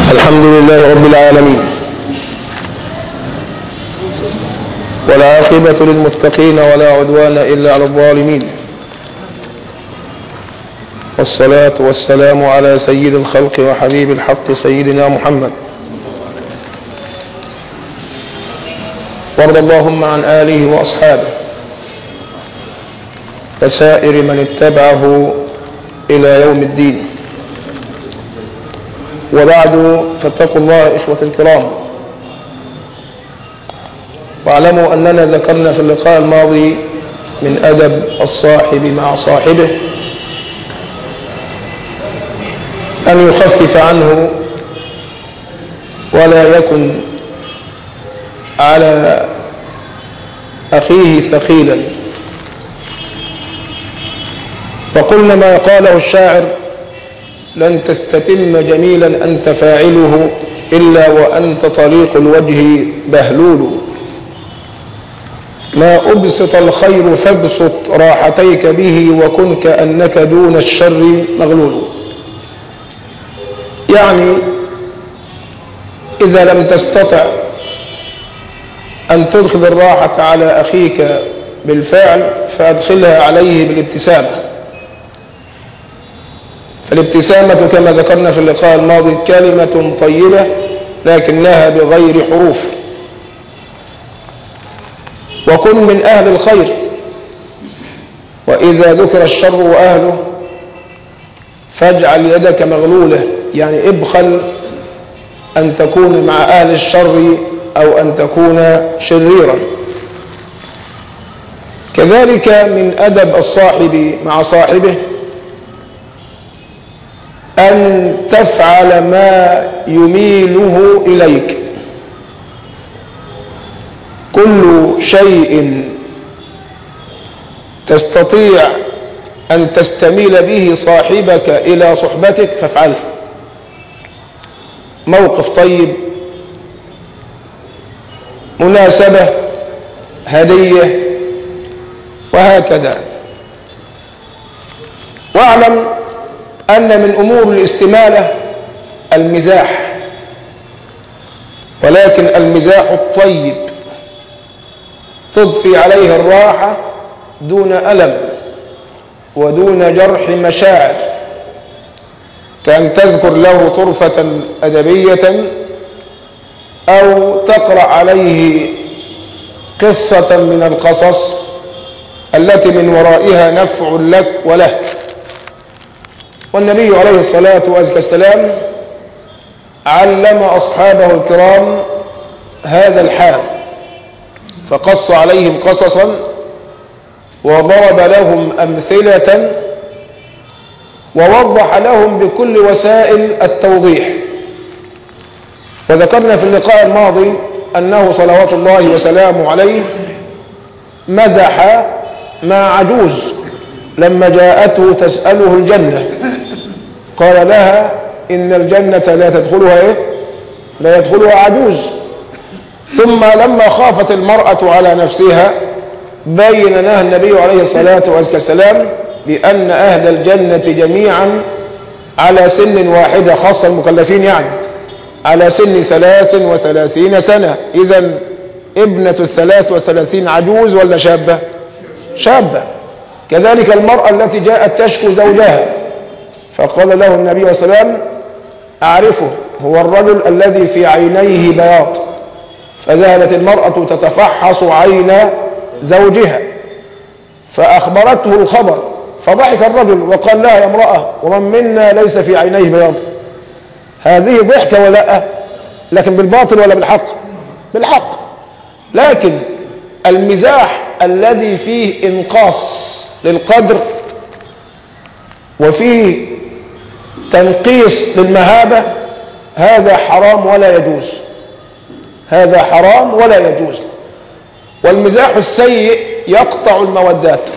الحمد لله رب العالمين والعاقبة للمتقين ولا عدوان إلا على الظالمين والصلاة والسلام على سيد الخلق وحبيب الحق سيدنا محمد وارض اللهم عن آله وأصحابه وسائر من اتبعه إلى يوم الدين وبعد فاتقوا الله إخوة الكرام واعلموا أننا ذكرنا في اللقاء الماضي من أدب الصاحب مع صاحبه أن يخفف عنه ولا يكن على أخيه ثقيلا وقلنا ما قاله الشاعر لن تستتم جميلا أنت فاعله إلا وأنت طريق الوجه بهلول ما أبسط الخير فابسط راحتيك به وكن كأنك دون الشر مغلول يعني إذا لم تستطع أن تدخل الراحة على أخيك بالفعل فأدخلها عليه بالابتسامة فالابتسامة كما ذكرنا في اللقاء الماضي كلمة طيبة لكنها بغير حروف وكن من أهل الخير وإذا ذكر الشر وأهله فاجعل يدك مغلولة يعني ابخل أن تكون مع أهل الشر أو أن تكون شريرا كذلك من أدب الصاحب مع صاحبه أن تفعل ما يميله إليك كل شيء تستطيع أن تستميل به صاحبك إلى صحبتك فافعله موقف طيب مناسبة هدية وهكذا واعلم أن من أمور الاستمالة المزاح ولكن المزاح الطيب تضفي عليه الراحة دون ألم ودون جرح مشاعر كأن تذكر له طرفة أدبية أو تقرأ عليه قصة من القصص التي من ورائها نفع لك وله والنبي عليه الصلاة والسلام علم أصحابه الكرام هذا الحال فقص عليهم قصصا وضرب لهم أمثلة ووضح لهم بكل وسائل التوضيح وذكرنا في اللقاء الماضي أنه صلوات الله وسلامه عليه مزح مع عجوز لما جاءته تسأله الجنة قال لها إن الجنة لا تدخلها إيه؟ لا يدخلها عجوز ثم لما خافت المرأة على نفسها بين لها النبي عليه الصلاة والسلام بأن أهل الجنة جميعا على سن واحدة خاصة المكلفين يعني على سن ثلاث وثلاثين سنة إذا ابنة الثلاث وثلاثين عجوز ولا شابة شابة كذلك المرأة التي جاءت تشكو زوجها فقال له النبي صلى الله عليه وسلم أعرفه هو الرجل الذي في عينيه بياض فذهبت المرأة تتفحص عين زوجها فأخبرته الخبر فضحك الرجل وقال لها يا امرأة ومن منا ليس في عينيه بياض هذه ضحكة ولا لكن بالباطل ولا بالحق بالحق لكن المزاح الذي فيه إنقاص للقدر وفيه تنقيص للمهابة هذا حرام ولا يجوز هذا حرام ولا يجوز والمزاح السيء يقطع المودات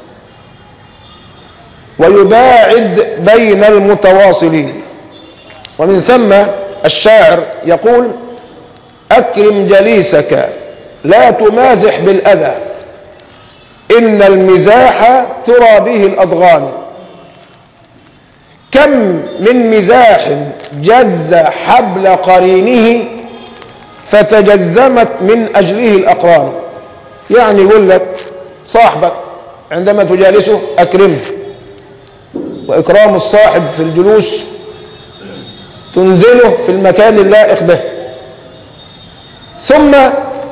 ويباعد بين المتواصلين ومن ثم الشاعر يقول أكرم جليسك لا تمازح بالأذى إن المزاح ترى به الأضغان كم من مزاح جذ حبل قرينه فتجذمت من أجله الأقران يعني يقول لك صاحبك عندما تجالسه أكرمه وإكرام الصاحب في الجلوس تنزله في المكان اللائق به ثم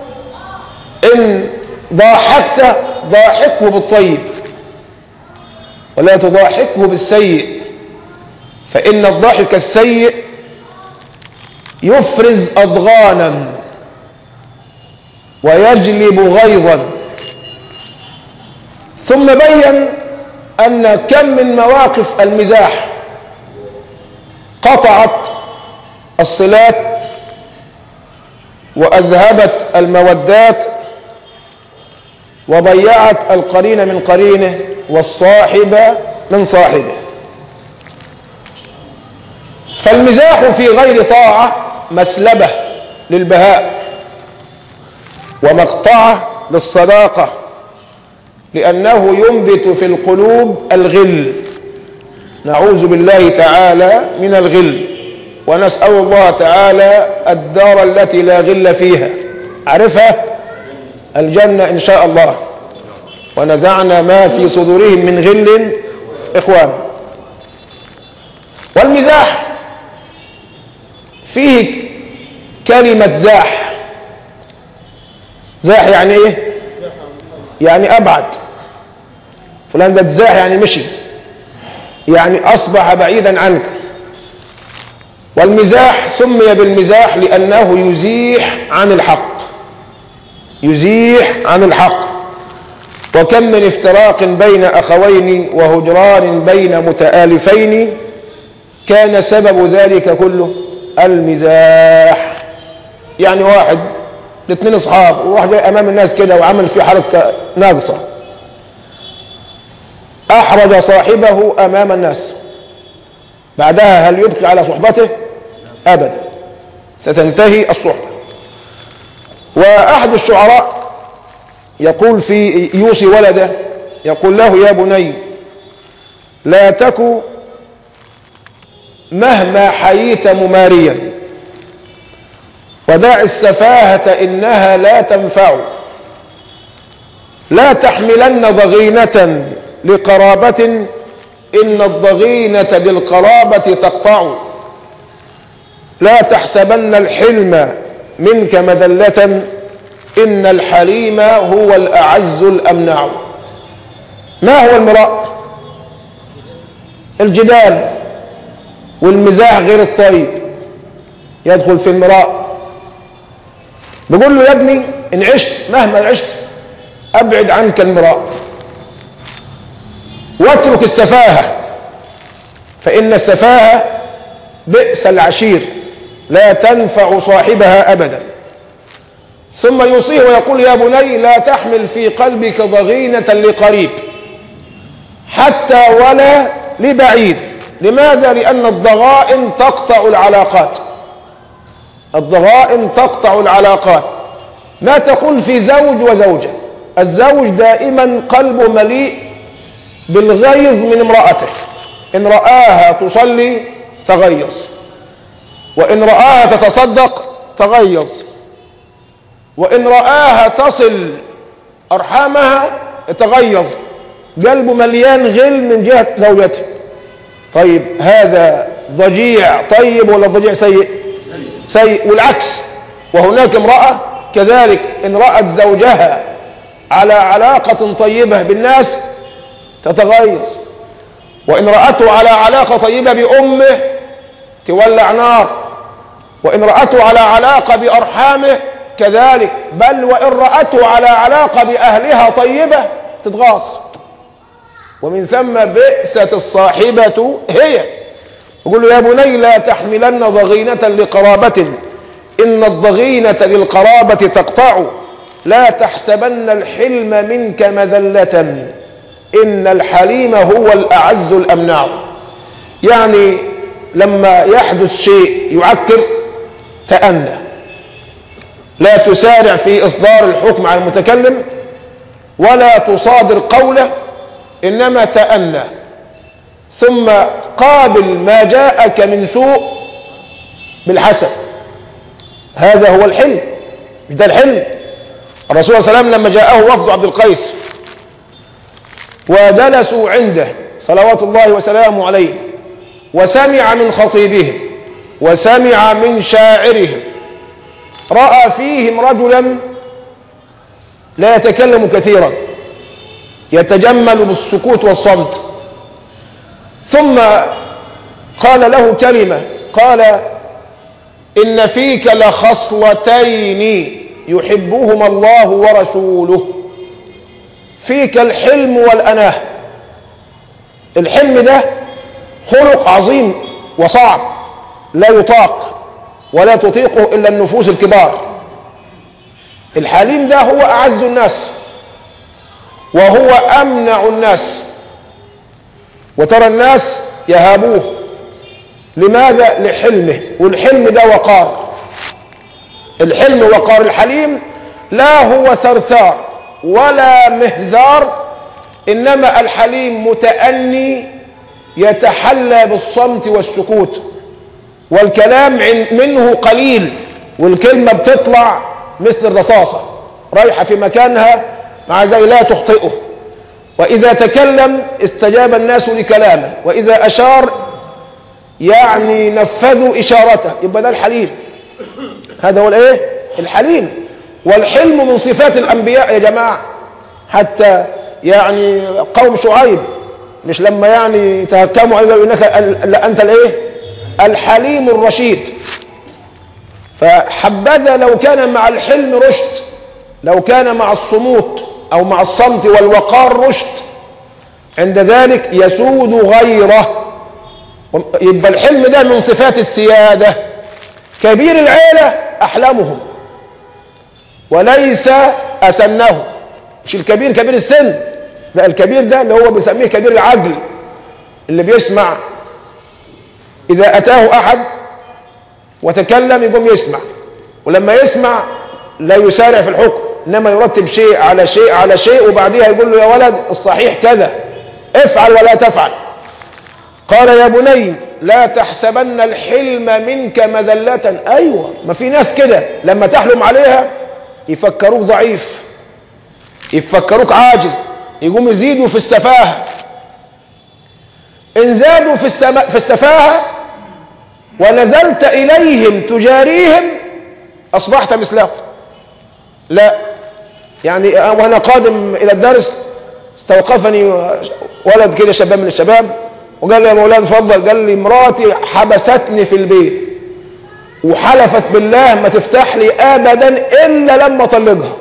إن ضاحكت ضاحكه بالطيب ولا تضاحكه بالسيء فإن الضحك السيء يفرز أضغانا ويجلب غيظا ثم بين أن كم من مواقف المزاح قطعت الصلات وأذهبت المودات وضيعت القرين من قرينه والصاحب من صاحبه فالمزاح في غير طاعة مسلبة للبهاء ومقطعة للصداقة لأنه ينبت في القلوب الغل نعوذ بالله تعالى من الغل ونسأل الله تعالى الدار التي لا غل فيها عرفها الجنة إن شاء الله ونزعنا ما في صدورهم من غل إخوان والمزاح فيه كلمة زاح زاح يعني ايه يعني ابعد فلان ده زاح يعني مشي يعني اصبح بعيدا عنك والمزاح سمي بالمزاح لانه يزيح عن الحق يزيح عن الحق وكم من افتراق بين اخوين وهجران بين متآلفين كان سبب ذلك كله المزاح يعني واحد الاثنين اصحاب وواحد جاي امام الناس كده وعمل فيه حركه ناقصه احرج صاحبه امام الناس بعدها هل يبقي على صحبته ابدا ستنتهي الصحبه واحد الشعراء يقول في يوصي ولده يقول له يا بني لا تك مهما حييت مماريا ودع السفاهة إنها لا تنفع لا تحملن ضغينة لقرابة إن الضغينة للقرابة تقطع لا تحسبن الحلم منك مذلة إن الحليم هو الأعز الأمنع ما هو المراء الجدال والمزاح غير الطيب يدخل في المراء بقول له يا ابني ان عشت مهما عشت ابعد عنك المراء واترك السفاهة فإن السفاهة بئس العشير لا تنفع صاحبها أبدا ثم يوصيه ويقول يا بني لا تحمل في قلبك ضغينة لقريب حتى ولا لبعيد لماذا؟ لأن الضغائن تقطع العلاقات الضغائن تقطع العلاقات ما تقول في زوج وزوجة الزوج دائما قلبه مليء بالغيظ من امرأته إن رآها تصلي تغيظ وإن رآها تتصدق تغيظ وإن رآها تصل أرحامها تغيظ قلبه مليان غل من جهة زوجته طيب هذا ضجيع طيب ولا ضجيع سيء سيء والعكس وهناك امرأة كذلك إن رأت زوجها على علاقة طيبة بالناس تتغيظ وإن رأته على علاقة طيبة بأمه تولع نار وإن رأته على علاقة بأرحامه كذلك بل وإن رأته على علاقة بأهلها طيبة تتغاص ومن ثم بئست الصاحبة هي يقول له يا بني لا تحملن ضغينة لقرابة إن الضغينة للقرابة تقطع لا تحسبن الحلم منك مذلة إن الحليم هو الأعز الأمنع يعني لما يحدث شيء يعكر تأنى لا تسارع في إصدار الحكم على المتكلم ولا تصادر قوله إنما تأنى ثم قابل ما جاءك من سوء بالحسن هذا هو الحلم مش ده الحلم الرسول صلى الله عليه وسلم لما جاءه وفد عبد القيس وجلسوا عنده صلوات الله وسلامه عليه وسمع من خطيبهم وسمع من شاعرهم راى فيهم رجلا لا يتكلم كثيرا يتجمل بالسكوت والصمت ثم قال له كلمه قال ان فيك لخصلتين يحبهما الله ورسوله فيك الحلم والاناه الحلم ده خلق عظيم وصعب لا يطاق ولا تطيقه الا النفوس الكبار الحليم ده هو اعز الناس وهو امنع الناس وترى الناس يهابوه لماذا لحلمه والحلم ده وقار الحلم وقار الحليم لا هو ثرثار ولا مهزار انما الحليم متاني يتحلى بالصمت والسكوت والكلام منه قليل والكلمه بتطلع مثل الرصاصه رايحه في مكانها مع زي لا تخطئه واذا تكلم استجاب الناس لكلامه واذا اشار يعني نفذوا اشارته يبقى ده الحليم هذا هو الايه الحليم والحلم من صفات الانبياء يا جماعه حتى يعني قوم شعيب مش لما يعني تهكموا قالوا انك لا انت الايه الحليم الرشيد فحبذا لو كان مع الحلم رشد لو كان مع الصموت او مع الصمت والوقار رشد عند ذلك يسود غيره يبقى الحلم ده من صفات السياده كبير العيله احلمهم وليس اسنهم مش الكبير كبير السن لا الكبير ده اللي هو بيسميه كبير العقل اللي بيسمع اذا اتاه احد وتكلم يقوم يسمع ولما يسمع لا يسارع في الحكم انما يرتب شيء على شيء على شيء وبعدها يقول له يا ولد الصحيح كذا افعل ولا تفعل قال يا بني لا تحسبن الحلم منك مذلة ايوه ما في ناس كده لما تحلم عليها يفكروك ضعيف يفكروك عاجز يقوم يزيدوا في السفاهة إن زادوا في, السما في السفاهة ونزلت إليهم تجاريهم أصبحت مثلهم لا يعني وأنا قادم إلى الدرس استوقفني ولد كده شباب من الشباب وقال لي يا مولانا اتفضل قال لي مراتي حبستني في البيت وحلفت بالله ما تفتح لي ابدا الا لما اطلقها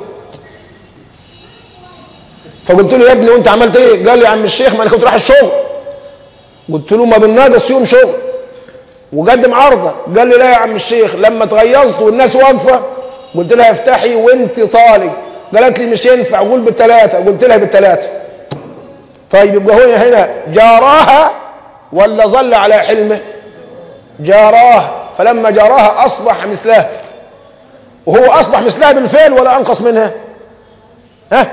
فقلت له يا ابني وانت عملت ايه؟ قال لي يا عم الشيخ ما انا كنت رايح الشغل. قلت له ما بالناقص يوم شغل. وقدم عرضه، قال لي لا يا عم الشيخ لما اتغيظت والناس واقفه قلت لها افتحي وانت طالق. قالت لي مش ينفع قول بالثلاثه، قلت لها بالثلاثه. طيب يبقى هو هنا جاراها ولا ظل على حلمه؟ جاراها فلما جاراها اصبح مثلها. وهو اصبح مثلها بالفعل ولا انقص منها؟ ها؟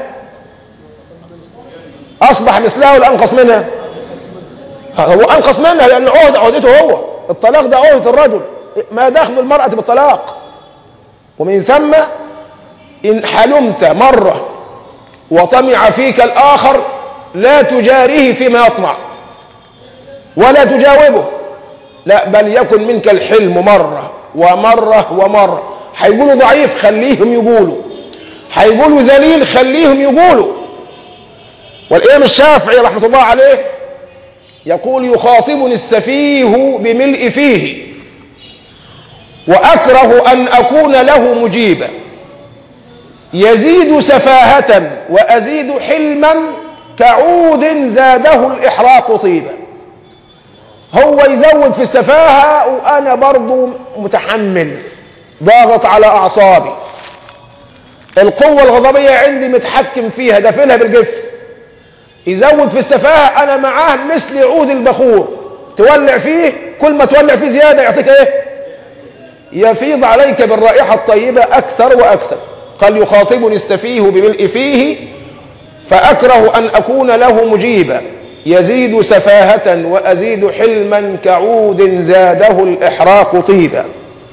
أصبح مثلها ولا أنقص منها هو أنقص منها لأن عهد عهدته هو الطلاق ده عهدة الرجل ما دخل المرأة بالطلاق ومن ثم إن حلمت مرة وطمع فيك الآخر لا تجاريه فيما يطمع ولا تجاوبه لا بل يكن منك الحلم مرة ومرة ومرة هيقولوا ضعيف خليهم يقولوا هيقولوا ذليل خليهم يقولوا والإمام الشافعي رحمة الله عليه يقول يخاطبني السفيه بملء فيه وأكره أن أكون له مجيبا يزيد سفاهة وأزيد حلما كعود زاده الإحراق طيبا هو يزود في السفاهة وأنا برضو متحمل ضاغط على أعصابي القوة الغضبية عندي متحكم فيها قافلها بالقفل يزود في السفاهة أنا معاه مثل عود البخور تولع فيه كل ما تولع فيه زيادة يعطيك إيه يفيض عليك بالرائحة الطيبة أكثر وأكثر قال يخاطبني السفيه بملء فيه فأكره أن أكون له مجيبا يزيد سفاهة وأزيد حلما كعود زاده الإحراق طيبا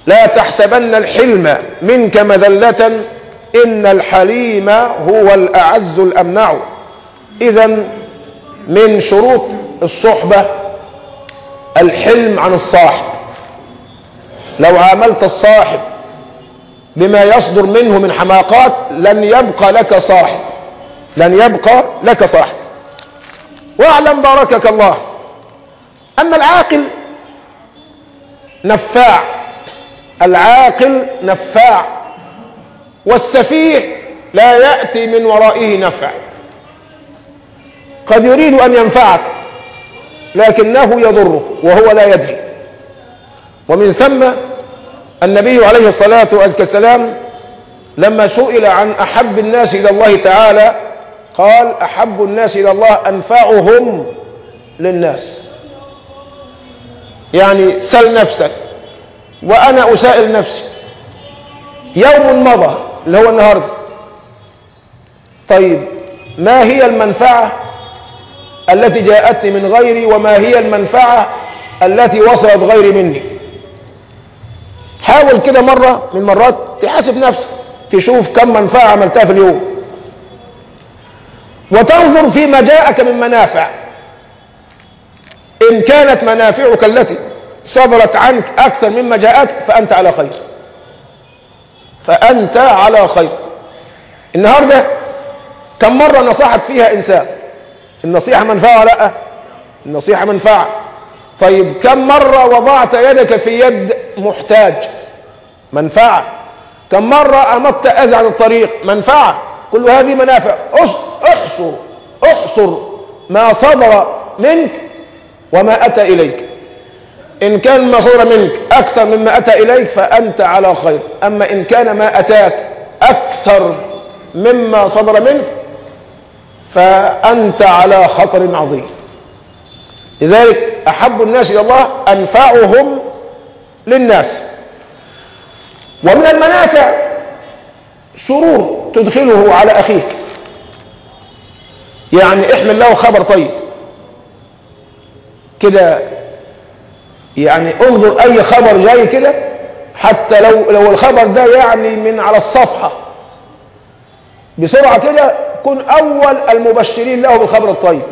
لا تحسبن الحلم منك مذلة إن الحليم هو الأعز الأمنع إذا من شروط الصحبة الحلم عن الصاحب لو عاملت الصاحب بما يصدر منه من حماقات لن يبقى لك صاحب لن يبقى لك صاحب واعلم باركك الله أن العاقل نفاع العاقل نفاع والسفيه لا يأتي من ورائه نفع قد يريد أن ينفعك لكنه يضرك وهو لا يدري ومن ثم النبي عليه الصلاة والسلام لما سئل عن أحب الناس إلى الله تعالى قال أحب الناس إلى الله أنفعهم للناس يعني سل نفسك وأنا أسائل نفسي يوم مضى اللي هو النهاردة طيب ما هي المنفعة التي جاءتني من غيري وما هي المنفعة التي وصلت غيري مني حاول كده مرة من مرات تحاسب نفسك تشوف كم منفعة عملتها في اليوم وتنظر فيما جاءك من منافع إن كانت منافعك التي صدرت عنك أكثر مما جاءتك فأنت على خير فأنت على خير النهاردة كم مرة نصحت فيها إنسان النصيحة منفعة ولا لا النصيحة منفعة طيب كم مرة وضعت يدك في يد محتاج منفعة كم مرة أمضت أذى عن الطريق منفعة كل هذه منافع احصر احصر ما صدر منك وما أتى إليك إن كان ما صدر منك أكثر مما أتى إليك فأنت على خير أما إن كان ما أتاك أكثر مما صدر منك فأنت على خطر عظيم لذلك أحب الناس إلى الله أنفعهم للناس ومن المنافع سرور تدخله على أخيك يعني احمل له خبر طيب كده يعني انظر أي خبر جاي كده حتى لو لو الخبر ده يعني من على الصفحة بسرعة كده كن أول المبشرين له بالخبر الطيب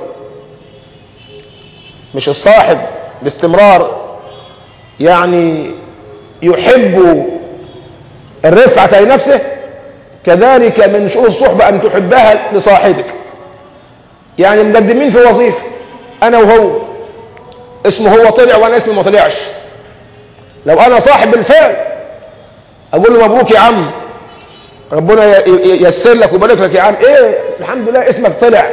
مش الصاحب باستمرار يعني يحب الرفعة لنفسه كذلك من شؤون الصحبة أن تحبها لصاحبك يعني مقدمين في وظيفة أنا وهو اسمه هو طلع وأنا اسمي ما طلعش لو أنا صاحب بالفعل أقول له مبروك يا عم ربنا ييسر لك ويبارك لك يا عم إيه الحمد لله اسمك طلع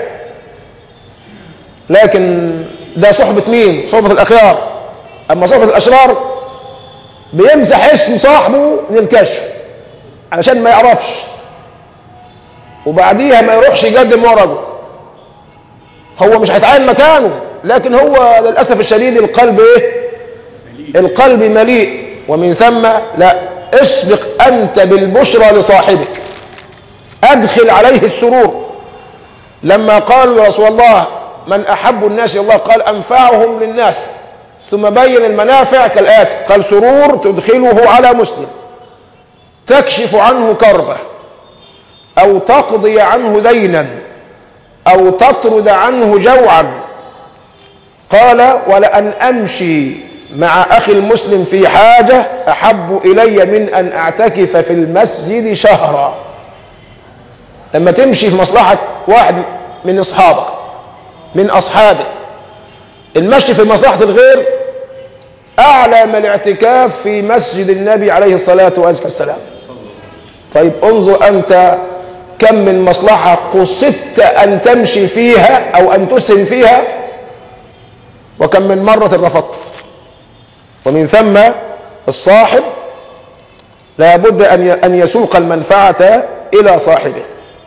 لكن ده صحبة مين؟ صحبة الأخيار أما صحبة الأشرار بيمسح اسم صاحبه من الكشف علشان ما يعرفش وبعديها ما يروحش يقدم ورقه هو مش هيتعين مكانه لكن هو للأسف الشديد القلب إيه؟ القلب مليء ومن ثم لا اسبق أنت بالبشرى لصاحبك أدخل عليه السرور لما قالوا يا رسول الله من أحب الناس إلى الله قال أنفعهم للناس ثم بين المنافع كالآتي قال سرور تدخله على مسلم تكشف عنه كربة أو تقضي عنه دينا أو تطرد عنه جوعا قال ولأن أمشي مع أخي المسلم في حاجة أحب إلي من أن أعتكف في المسجد شهرا لما تمشي في مصلحة واحد من أصحابك من أصحابك المشي في مصلحة الغير أعلى من الاعتكاف في مسجد النبي عليه الصلاة والسلام طيب انظر أنت كم من مصلحة قصدت أن تمشي فيها أو أن تسهم فيها وكم من مرة رفضت ومن ثم الصاحب لا بد أن يسوق المنفعة إلى صاحبه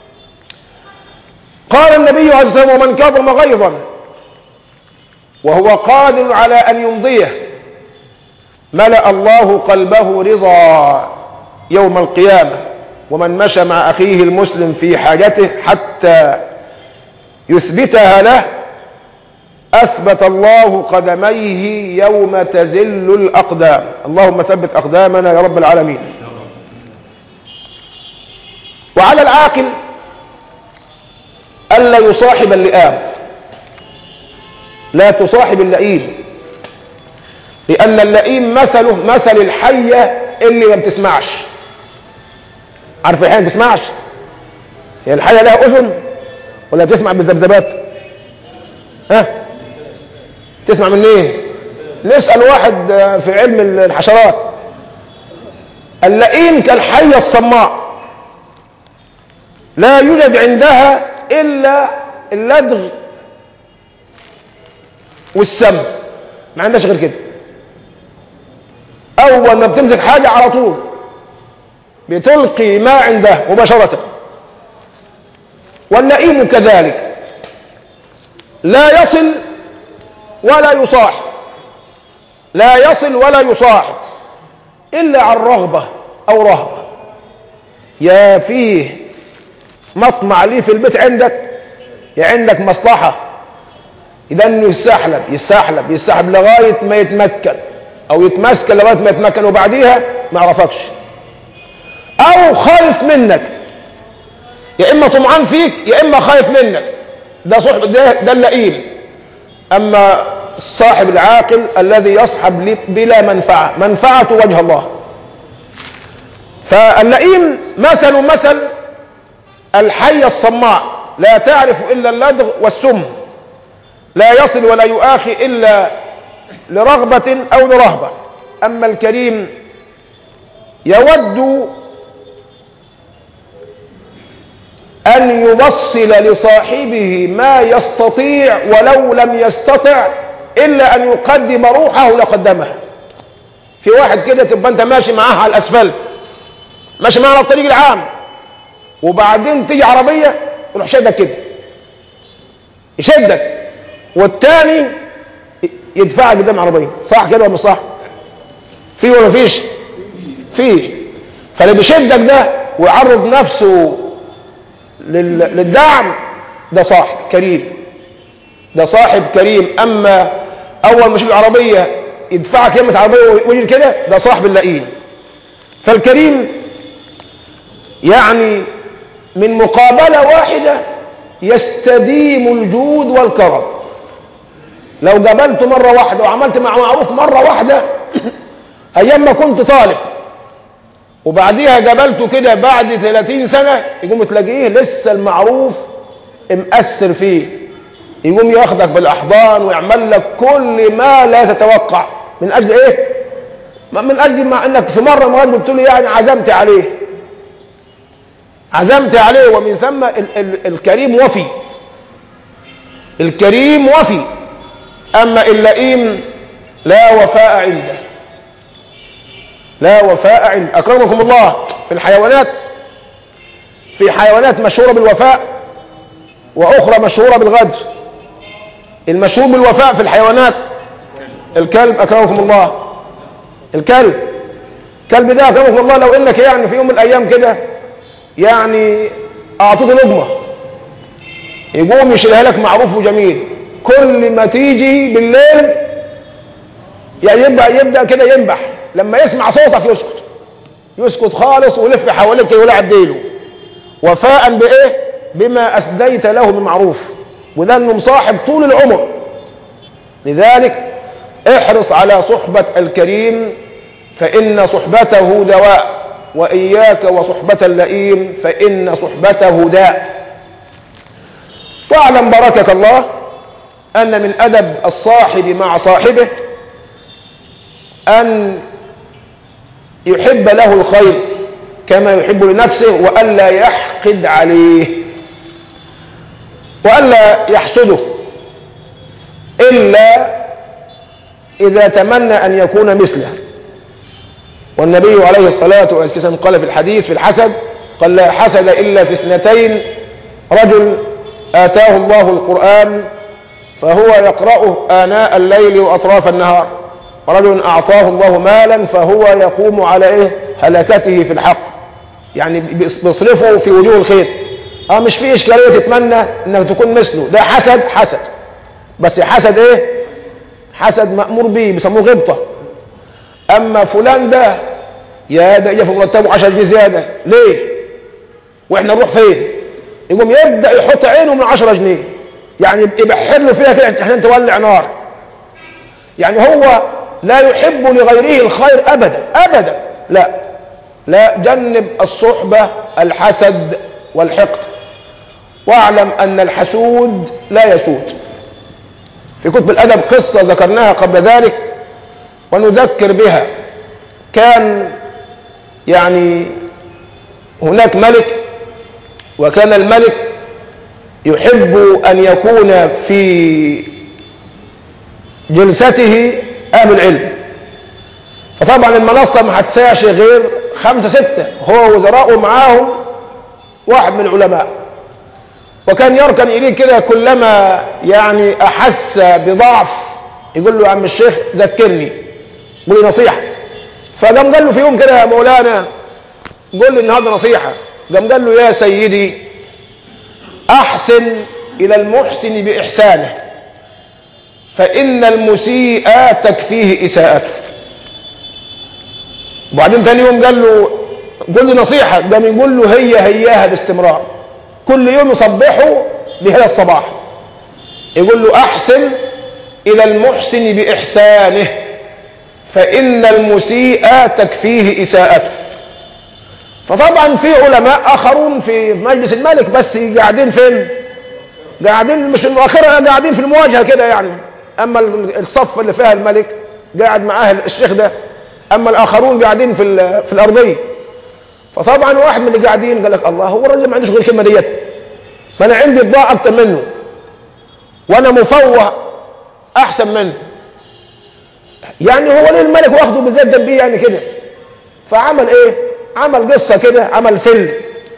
قال النبي عز وجل ومن كظم غيظا وهو قادر على أن يمضيه ملأ الله قلبه رضا يوم القيامة ومن مشى مع أخيه المسلم في حاجته حتى يثبتها له أثبت الله قدميه يوم تزل الأقدام اللهم ثبت أقدامنا يا رب العالمين وعلى العاقل ألا يصاحب اللئام لا تصاحب اللئيم لأن اللئيم مثله مثل الحية اللي ما بتسمعش عارف الحية ما بتسمعش هي الحية لها أذن ولا بتسمع بالذبذبات ها تسمع منين نسأل واحد في علم الحشرات اللئيم كالحية الصماء لا يوجد عندها إلا اللدغ والسم ما عندهاش غير كده أول ما بتمسك حاجة على طول بتلقي ما عنده مباشرة واللئيم كذلك لا يصل ولا يصاحب لا يصل ولا يصاحب إلا عن رغبة أو رهبة يا فيه مطمع ليه في البيت عندك يا عندك مصلحة إذا إنه يستحلب يستحلب يستحلب لغاية ما يتمكن أو يتمسكن لغاية ما يتمكن وبعديها ما يعرفكش أو خايف منك يا إما طمعان فيك يا إما خايف منك ده صحب ده, ده اللئيم أما الصاحب العاقل الذي يصحب بلا منفعة منفعة وجه الله فاللئيم مثل مثل الحية الصماء لا تعرف إلا اللدغ والسم لا يصل ولا يؤاخي إلا لرغبة أو لرهبة أما الكريم يود أن يوصل لصاحبه ما يستطيع ولو لم يستطع إلا أن يقدم روحه لقدمها في واحد كده تبقى أنت ماشي معاه على الأسفلت ماشي معاه على الطريق العام وبعدين تيجي عربية يروح شدك كده يشدك والتاني يدفعك قدام عربية صح كده ولا مش صح؟ فيه ولا فيش؟ فيه فاللي بيشدك ده ويعرض نفسه للدعم ده صاحب كريم ده صاحب كريم اما اول ما يشوف العربيه يدفعك يمة عربيه ويجري كده ده صاحب اللئيم فالكريم يعني من مقابله واحده يستديم الجود والكرم لو قابلته مره واحده وعملت مع معروف مره واحده ايام ما كنت طالب وبعديها قابلته كده بعد 30 سنة يقوم تلاقيه لسه المعروف مأثر فيه يقوم ياخدك بالأحضان ويعمل لك كل ما لا تتوقع من أجل إيه؟ من أجل ما أنك في مرة مرات قلت له يعني عزمت عليه عزمت عليه ومن ثم ال ال الكريم وفي الكريم وفي أما اللئيم لا وفاء عنده لا وفاء عند أكرمكم الله في الحيوانات في حيوانات مشهورة بالوفاء وأخرى مشهورة بالغدر المشهور بالوفاء في الحيوانات الكلب أكرمكم الله الكلب الكلب ده أكرمكم الله لو إنك يعني في يوم من الأيام كده يعني أعطيته لقمة يقوم يشيلها لك معروف وجميل كل ما تيجي بالليل يعني يبدأ يبدأ كده ينبح لما يسمع صوتك يسكت يسكت خالص ويلف حواليك ويلعب ديله وفاء بايه بما اسديت له من معروف وده انه مصاحب طول العمر لذلك احرص على صحبة الكريم فإن صحبته دواء وإياك وصحبة اللئيم فإن صحبته داء واعلم باركك الله أن من أدب الصاحب مع صاحبه أن يحب له الخير كما يحب لنفسه وألا يحقد عليه وألا يحسده إلا إذا تمنى أن يكون مثله والنبي عليه الصلاة والسلام قال في الحديث في الحسد قال لا حسد إلا في اثنتين رجل آتاه الله القرآن فهو يقرأه آناء الليل وأطراف النهار ورجل أعطاه الله مالا فهو يقوم على إيه هلكته في الحق يعني بيصرفه في وجوه الخير اه مش في إشكالية تتمنى إنك تكون مثله ده حسد حسد بس حسد ايه حسد مأمور به بيسموه غبطة اما فلان ده يا ده يجي في مرتبه 10 جنيه زيادة ليه واحنا نروح فين يقوم يبدأ يحط عينه من 10 جنيه يعني يبحر له فيها كده عشان تولع نار يعني هو لا يحب لغيره الخير ابدا ابدا لا لا جنب الصحبة الحسد والحقد واعلم ان الحسود لا يسود في كتب الادب قصة ذكرناها قبل ذلك ونذكر بها كان يعني هناك ملك وكان الملك يحب ان يكون في جلسته اهل العلم فطبعا المنصة ما هتسعش غير خمسة ستة هو وزراءه معاهم واحد من العلماء وكان يركن إليه كده كلما يعني أحس بضعف يقول له يا عم الشيخ ذكرني قول لي نصيحة فقام قال له في يوم كده يا مولانا قول لي النهارده نصيحة قام قال له يا سيدي أحسن إلى المحسن بإحسانه فإن المسيء تكفيه إساءته وبعدين ثاني يوم قال له قول لي نصيحة قام يقول له هي هياها باستمرار كل يوم يصبحه بهذا الصباح يقول له أحسن إلى المحسن بإحسانه فإن المسيء تكفيه إساءته فطبعا في علماء آخرون في مجلس الملك بس قاعدين فين قاعدين مش المؤخرة قاعدين في المواجهة كده يعني أما الصف اللي فيها الملك قاعد معاه الشيخ ده أما الآخرون قاعدين في, في الأرضية فطبعا واحد من اللي قاعدين قال لك الله هو الراجل ما عندوش غير الكلمة ديت ما أنا عندي بضاعة أكتر منه وأنا مفوه أحسن منه يعني هو ليه الملك واخده بالذات جنبيه يعني كده فعمل إيه؟ عمل قصة كده عمل فيلم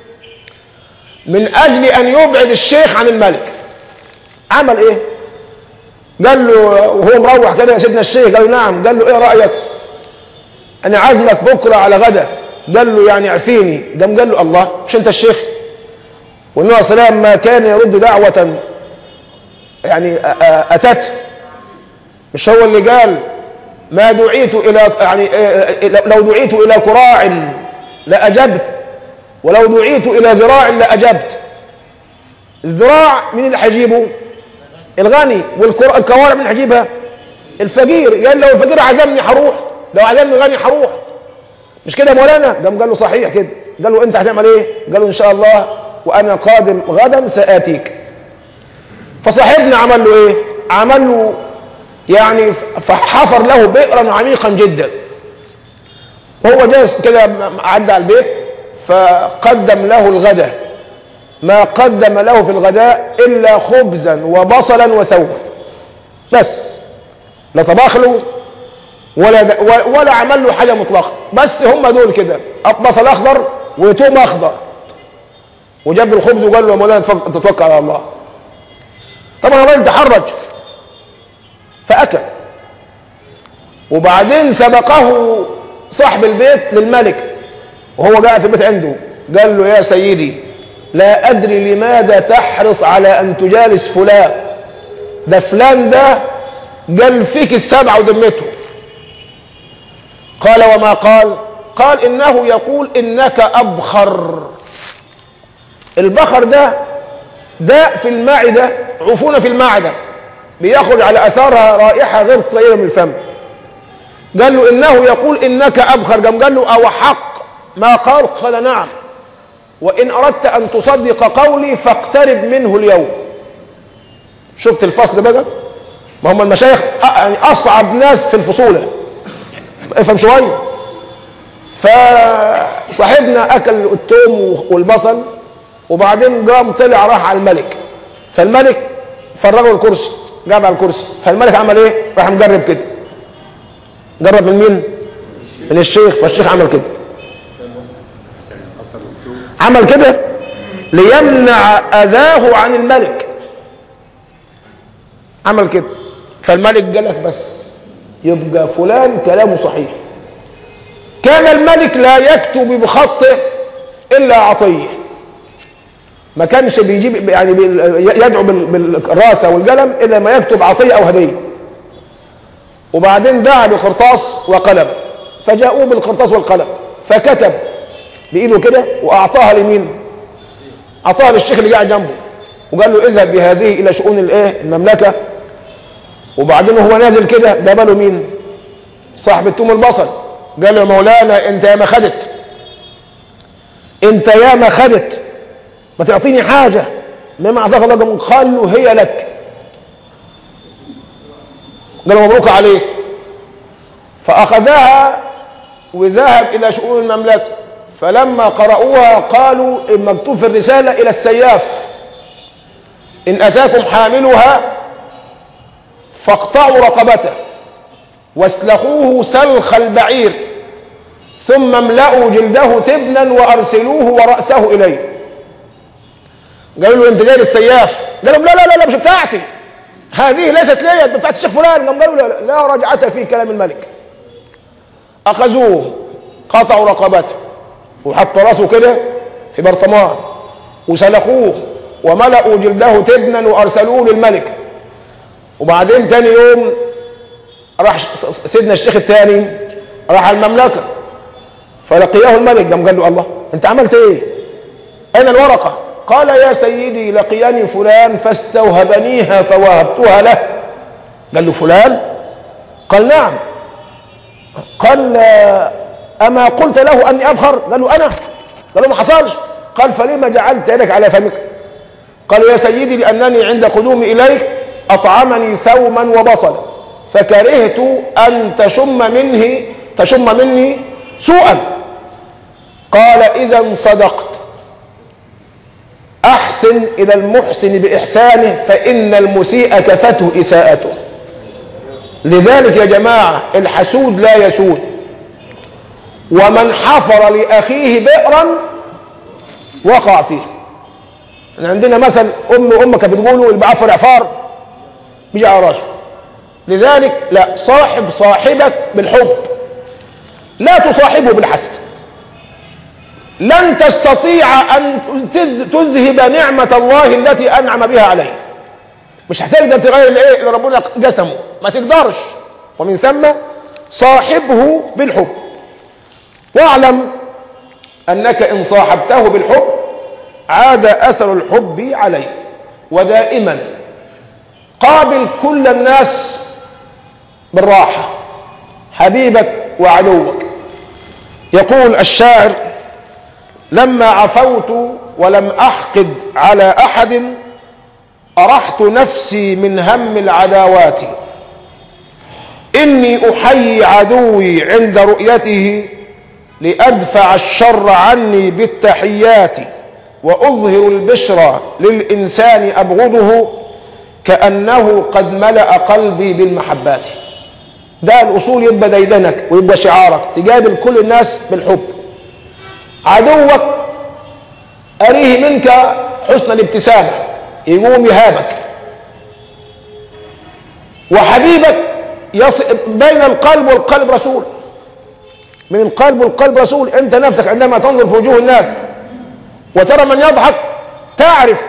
من أجل أن يبعد الشيخ عن الملك عمل إيه؟ قال له وهو مروح كده يا سيدنا الشيخ قال له نعم قال له إيه رأيك؟ أنا عازمك بكرة على غدا قال له يعني اعفيني قام قال له الله مش أنت الشيخ والنبي عليه السلام ما كان يرد دعوة يعني أتت مش هو اللي قال ما دعيت إلى يعني لو دعيت إلى كراع لأجبت ولو دعيت إلى ذراع لأجبت الذراع مين اللي هيجيبه؟ الغني والكوارع مين هيجيبها؟ الفقير قال لو الفقير عزمني هروح لو عزمني الغني هروح مش كده يا مولانا؟ قام قال له صحيح كده قال له أنت هتعمل إيه؟ قال له إن شاء الله وأنا قادم غدا سآتيك فصاحبنا عمل له إيه؟ عمل له يعني فحفر له بئرا عميقا جدا وهو جالس كده عدى على البيت فقدم له الغداء ما قدم له في الغداء الا خبزا وبصلا وثوما بس لا طبخ له ولا ولا عمل له حاجه مطلقه بس هم دول كده بصل اخضر وتوم اخضر وجاب الخبز وقال له يا مولانا تتوكل على الله طبعا الراجل تحرج فأكل وبعدين سبقه صاحب البيت للملك وهو قاعد في البيت عنده قال له يا سيدي لا أدري لماذا تحرص على أن تجالس فلان ده فلان ده قال فيك السبعة ودمته قال وما قال قال إنه يقول إنك أبخر البخر ده داء في المعدة عفونة في المعدة بيخرج على اثارها رائحه غير طيبه من الفم قال له انه يقول انك ابخر قام قال له او حق ما قال قال نعم وان اردت ان تصدق قولي فاقترب منه اليوم شفت الفصل بقى ما هم المشايخ يعني اصعب ناس في الفصوله افهم شويه فصاحبنا اكل التوم والبصل وبعدين قام طلع راح على الملك فالملك فرغه الكرسي قاعد على الكرسي فالملك عمل ايه راح مجرب كده جرب من مين من الشيخ فالشيخ عمل كده عمل كده ليمنع اذاه عن الملك عمل كده فالملك قال لك بس يبقى فلان كلامه صحيح كان الملك لا يكتب بخطه الا عطيه ما كانش بيجيب يعني بال- يدعو بال- بالكراسه والقلم الا ما يكتب عطيه او هديه وبعدين دعا بقرطاس وقلم فجاءوه بالقرطاس والقلم فكتب بايده كده واعطاها لمين؟ اعطاها للشيخ اللي قاعد جنبه وقال له اذهب بهذه الى شؤون الايه؟ المملكه وبعدين وهو نازل كده ده باله مين؟ صاحب التوم البصل قال له يا مولانا انت يا ما خدت انت يا ما خدت ما تعطيني حاجه مما اعطاك الله قال له هي لك قال له مبروك عليك فاخذها وذهب الى شؤون المملكه فلما قرأوها قالوا المكتوب في الرساله الى السياف ان اتاكم حاملها فاقطعوا رقبته واسلخوه سلخ البعير ثم املأوا جلده تبنا وارسلوه ورأسه اليه قالوا له انت جاي للسياف قال لهم لا لا لا, لا مش بتاعتي هذه ليست لي بتاعت الشيخ فلان قام قالوا لا, لا, لا رجعة في كلام الملك اخذوه قطعوا رقبته وحط راسه كده في برطمان وسلخوه وملأوا جلده تبنا وارسلوه للملك وبعدين تاني يوم راح سيدنا الشيخ الثاني راح المملكه فلقيه الملك قام قال له الله انت عملت ايه؟ اين الورقه؟ قال يا سيدي لقيني فلان فاستوهبنيها فوهبتها له قال له فلان؟ قال نعم قال اما قلت له اني ابخر؟ قال له انا قال له ما حصلش قال فلما جعلت يدك على فمك؟ قال يا سيدي لانني عند قدومي اليك اطعمني ثوما وبصلا فكرهت ان تشم منه تشم مني سوءا قال اذا صدقت احسن الى المحسن باحسانه فان المسيء كفته اساءته لذلك يا جماعه الحسود لا يسود ومن حفر لاخيه بئرا وقع فيه احنا عندنا مثل ام وامك كانت بتقولوا اللي بعفر عفار بيجي على راسه لذلك لا صاحب صاحبك بالحب لا تصاحبه بالحسد لن تستطيع ان تذهب نعمه الله التي انعم بها عليه مش هتقدر تغير الايه اللي ربنا قسمه ما تقدرش ومن ثم صاحبه بالحب واعلم انك ان صاحبته بالحب عاد اثر الحب عليه ودائما قابل كل الناس بالراحه حبيبك وعدوك يقول الشاعر لما عفوت ولم احقد على احد ارحت نفسي من هم العداوات اني احيي عدوي عند رؤيته لادفع الشر عني بالتحيات واظهر البشرى للانسان ابغضه كانه قد ملا قلبي بالمحبات ده الاصول يبقى ديدنك ويبقى شعارك تقابل كل الناس بالحب عدوك اريه منك حسن الابتسامه يقوم يهابك وحبيبك يص... بين القلب والقلب رسول من القلب والقلب رسول انت نفسك عندما تنظر في وجوه الناس وترى من يضحك تعرف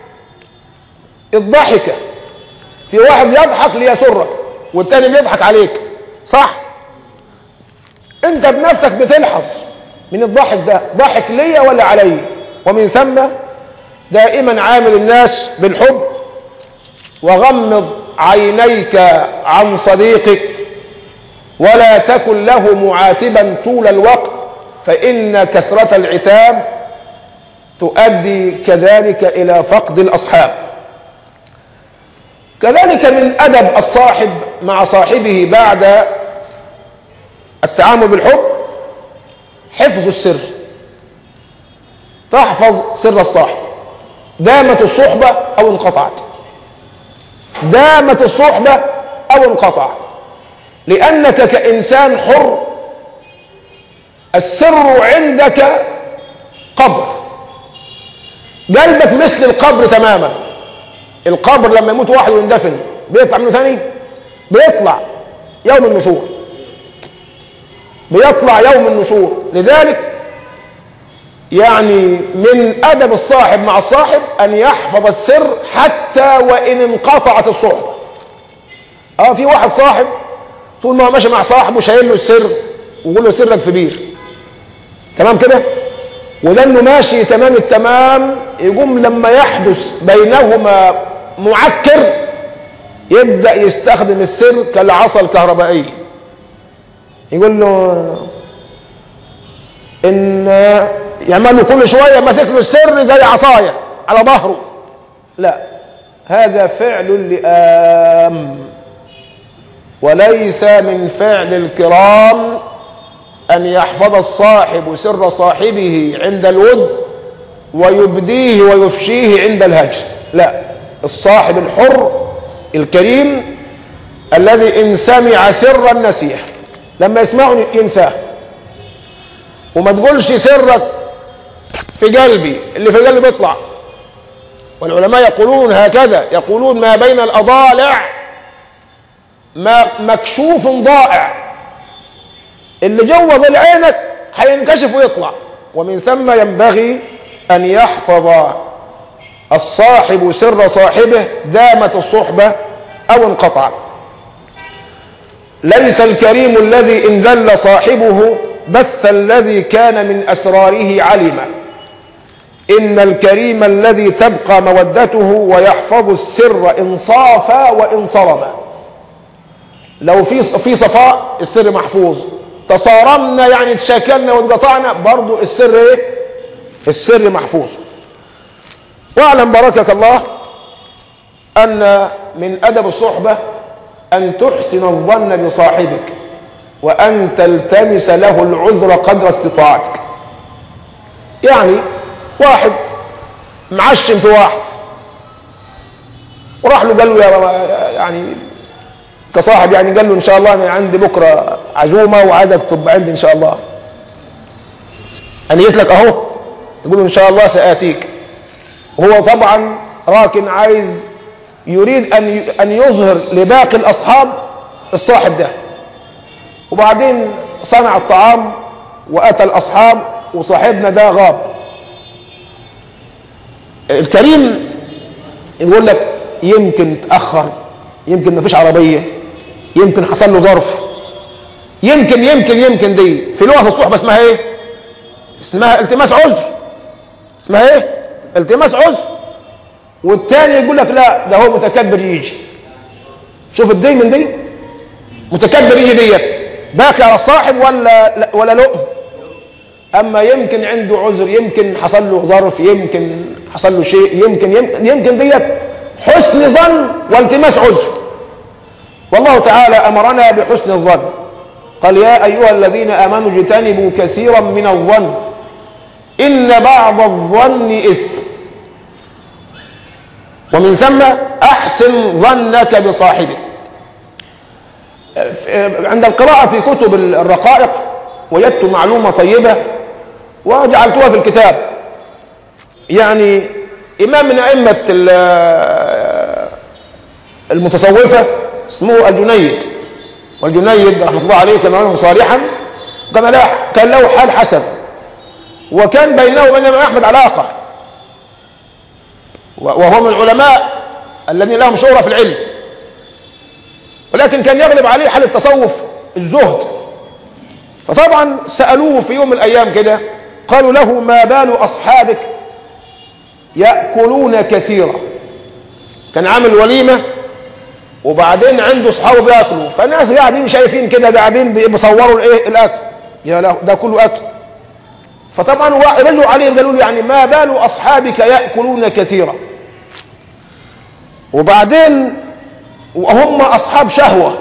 الضحكه في واحد يضحك ليسرك والتاني بيضحك عليك صح انت بنفسك بتلحظ من الضحك ده ضحك ليا ولا علي ومن ثم دائما عامل الناس بالحب وغمض عينيك عن صديقك ولا تكن له معاتبا طول الوقت فإن كثرة العتاب تؤدي كذلك إلى فقد الأصحاب كذلك من أدب الصاحب مع صاحبه بعد التعامل بالحب حفظ السر تحفظ سر الصاحب دامت الصحبة أو انقطعت دامت الصحبة أو انقطعت لأنك كإنسان حر السر عندك قبر قلبك مثل القبر تماما القبر لما يموت واحد ويندفن بيطلع منه ثاني بيطلع يوم النشور بيطلع يوم النشور لذلك يعني من أدب الصاحب مع الصاحب أن يحفظ السر حتى وإن انقطعت الصحبة اه في واحد صاحب طول ما هو ماشي مع صاحبه شايل له السر ويقول له سرك في بير تمام كده وده انه ماشي تمام التمام يقوم لما يحدث بينهما معكر يبدا يستخدم السر كالعصا الكهربائيه يقول له ان يعمل له كل شويه ماسك له السر زي عصايه على ظهره لا هذا فعل لئام وليس من فعل الكرام أن يحفظ الصاحب سر صاحبه عند الود ويبديه ويفشيه عند الهجر لا الصاحب الحر الكريم الذي إن سمع سرا نسيه لما يسمعه ينساه وما تقولش سرك في قلبي اللي في قلبي بيطلع والعلماء يقولون هكذا يقولون ما بين الأضالع ما مكشوف ضائع اللي جوه ظل عينك هينكشف ويطلع ومن ثم ينبغي أن يحفظ الصاحب سر صاحبه دامت الصحبة أو انقطعت ليس الكريم الذي إن زل صاحبه بث الذي كان من أسراره علم إن الكريم الذي تبقى مودته ويحفظ السر إن صافا وإن صرما لو في في صفاء السر محفوظ تصارمنا يعني تشاكلنا واتقطعنا برضو السر ايه السر محفوظ واعلم باركك الله ان من ادب الصحبه ان تحسن الظن بصاحبك وان تلتمس له العذر قدر استطاعتك يعني واحد معشم في واحد وراح له قال له يا يعني كصاحب يعني قال له ان شاء الله انا عندي بكره عزومه وعايزك تبقى عندي ان شاء الله انا جيت لك اهو يقول له ان شاء الله ساتيك وهو طبعا راكن عايز يريد ان ان يظهر لباقي الاصحاب الصاحب ده وبعدين صنع الطعام واتى الاصحاب وصاحبنا ده غاب الكريم يقول لك يمكن تاخر يمكن ما فيش عربيه يمكن حصل له ظرف يمكن يمكن يمكن دي في لغه الصحبه اسمها ايه اسمها التماس عذر اسمها ايه التماس عذر والتاني يقول لك لا ده هو متكبر يجي شوف الدي من دي متكبر يجي ديت باقي على الصاحب ولا ولا لؤم اما يمكن عنده عذر يمكن حصل له ظرف يمكن حصل له شيء يمكن يمكن, يمكن ديت حسن ظن والتماس عذر والله تعالى امرنا بحسن الظن قال يا ايها الذين امنوا اجتنبوا كثيرا من الظن ان بعض الظن اثم ومن ثم احسن ظنك بصاحبك عند القراءه في كتب الرقائق وجدت معلومه طيبه وجعلتها في الكتاب يعني امام من ائمه المتصوفه اسمه الجنيد والجنيد رحمه الله عليه كان رجلا صالحا كان له كان له حال حسن وكان بينه وبين الامام احمد علاقه وهو من العلماء الذين لهم شهره في العلم ولكن كان يغلب عليه حال التصوف الزهد فطبعا سالوه في يوم من الايام كده قالوا له ما بال اصحابك ياكلون كثيرا كان عامل وليمه وبعدين عنده اصحابه بياكلوا فالناس قاعدين شايفين كده قاعدين بيصوروا الايه الاكل يا له ده كله اكل فطبعا رجعوا عليهم قالوا له يعني ما بال اصحابك ياكلون كثيرا وبعدين وهم اصحاب شهوه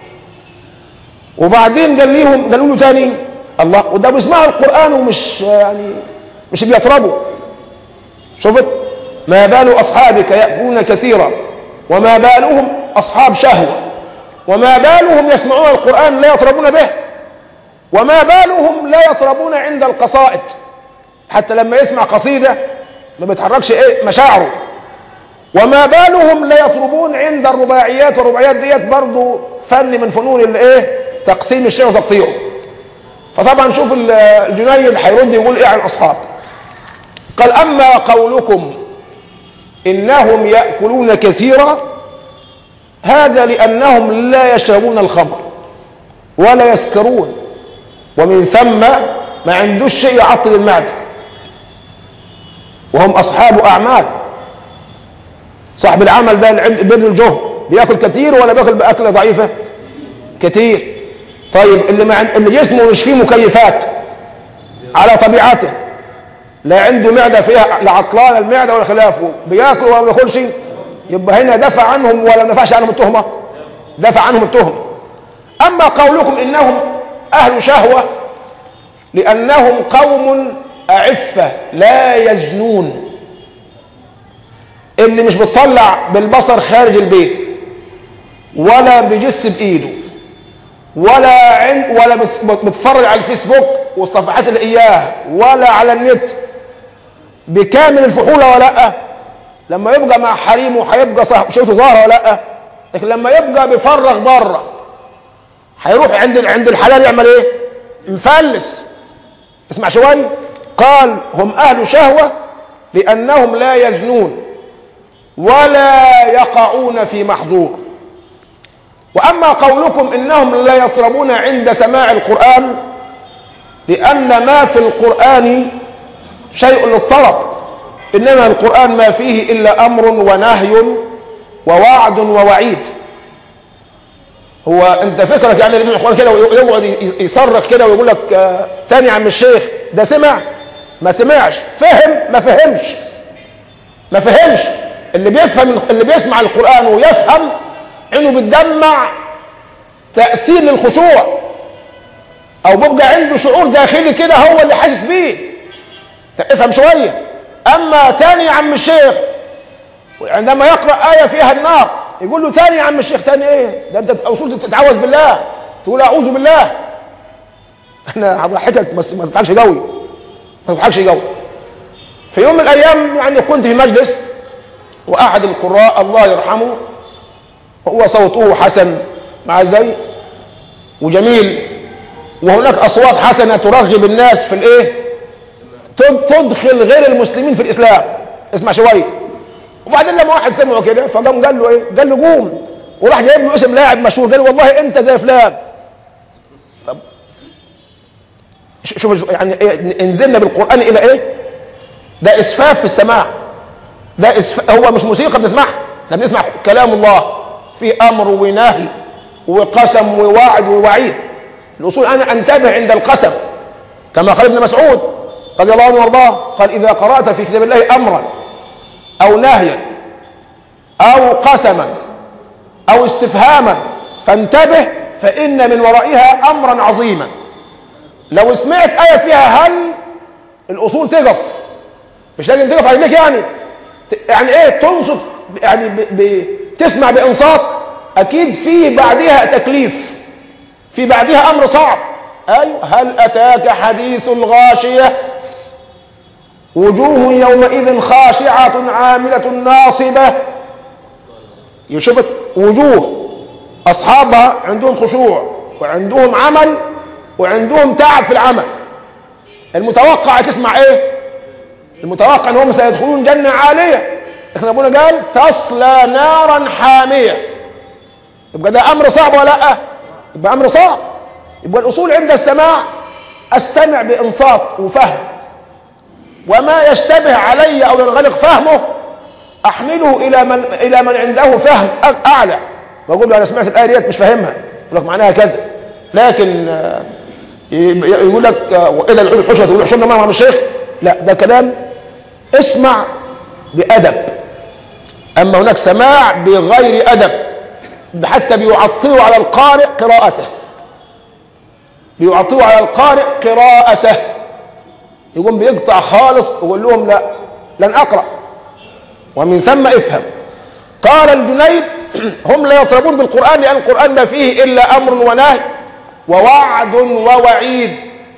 وبعدين قال لهم قالوا له تاني الله وده بيسمعوا القران ومش يعني مش بيطربوا شفت ما بال اصحابك ياكلون كثيرا وما بالهم اصحاب شهوه وما بالهم يسمعون القران لا يطربون به وما بالهم لا يطربون عند القصائد حتى لما يسمع قصيده ما بيتحركش ايه مشاعره وما بالهم لا يطربون عند الرباعيات والرباعيات ديت برضه فن من فنون الايه تقسيم الشيء وتقطيعه فطبعا شوف الجنيد هيرد يقول ايه على الاصحاب قال أما قولكم إنهم يأكلون كثيرا هذا لأنهم لا يشربون الخمر ولا يسكرون ومن ثم ما عندوش شيء يعطل المعدة وهم أصحاب أعمال صاحب العمل ده اللي عند- بيبذل الجهد بياكل كتير ولا بياكل بأكلة ضعيفة كتير طيب اللي ما عند... اللي جسمه مش فيه مكيفات على طبيعته لا عنده معده فيها لا عطلان المعده ولا خلافه بياكل ولا ما بياكلش يبقى هنا دفع عنهم ولا ما دفعش عنهم التهمه دفع عنهم التهمه اما قولكم انهم اهل شهوه لانهم قوم اعفه لا يزنون اللي مش بتطلع بالبصر خارج البيت ولا بيجس بايده ولا عند ولا بس- بتفرج على الفيسبوك والصفحات اللي اياها ولا على النت بكامل الفحوله ولا لا لما يبقى مع حريمه هيبقى صح شيته ظاهره ولا لا لكن لما يبقى بيفرغ بره هيروح عند عند الحلال يعمل ايه مفلس اسمع شويه قال هم اهل شهوه لانهم لا يزنون ولا يقعون في محظور واما قولكم انهم لا يطربون عند سماع القران لان ما في القران شيء للطلب انما القران ما فيه الا امر ونهي ووعد ووعيد هو انت فكرك يعني اللي القران كده ويقعد يصرخ كده ويقول لك آه، تاني يا عم الشيخ ده سمع ما سمعش فهم ما فهمش ما فهمش اللي بيفهم اللي بيسمع القران ويفهم عينه بتدمع تاثير للخشوع او بيبقى عنده شعور داخلي كده هو اللي حاسس بيه افهم شويه اما تاني يا عم الشيخ عندما يقرا ايه فيها النار يقول له تاني يا عم الشيخ تاني ايه ده انت اصول تتعوذ بالله تقول اعوذ بالله انا هضحكك بس ما تضحكش قوي ما تضحكش قوي في يوم من الايام يعني كنت في مجلس واحد القراء الله يرحمه هو صوته حسن مع ازاي وجميل وهناك اصوات حسنه ترغب الناس في الايه تد- تدخل غير المسلمين في الاسلام اسمع شويه وبعدين لما واحد سمعه كده فقام قال له ايه قال له قوم وراح جايب له اسم لاعب مشهور قال له والله انت زي فلان طب ش- شوف يعني إيه انزلنا بالقران الى ايه ده اسفاف في السماع ده إسف... هو مش موسيقى بنسمعها احنا بنسمع كلام الله في امر ونهي وقسم ووعد ووعيد الاصول انا انتبه عند القسم كما قال ابن مسعود رضي الله عنه وارضاه قال اذا قرات في كتاب الله امرا او نهيا او قسما او استفهاما فانتبه فان من ورائها امرا عظيما لو سمعت ايه فيها هل الاصول تقف مش لازم تقف على رجليك يعني ت- يعني ايه تنصت يعني ب... ب... تسمع بانصات اكيد في بعدها تكليف في بعدها امر صعب ايوه هل اتاك حديث الغاشيه وجوه يومئذ خاشعه عامله ناصبه يشوفت وجوه اصحابها عندهم خشوع وعندهم عمل وعندهم تعب في العمل المتوقع تسمع ايه المتوقع ان هم سيدخلون جنه عاليه احنا ابونا قال تصلى نارا حاميه يبقى ده امر صعب ولا لا يبقى امر صعب يبقى الاصول عند السماع استمع بانصات وفهم وما يشتبه علي او ينغلق فهمه احمله الى من الى من عنده فهم أ- اعلى بقول له انا سمعت الايه ديت مش فاهمها يقول لك معناها كذا لكن آه، ي- يقول لك آه، والى العلو الحشره تقول حشرنا مع الشيخ لا ده كلام اسمع بادب اما هناك سماع بغير ادب حتى بيعطلوا على القارئ قراءته بيعطلوا على القارئ قراءته يقوم بيقطع خالص ويقول لهم لا لن اقرا ومن ثم افهم قال الجنيد هم لا يطربون بالقران لان القران ما فيه الا امر ونهي ووعد ووعيد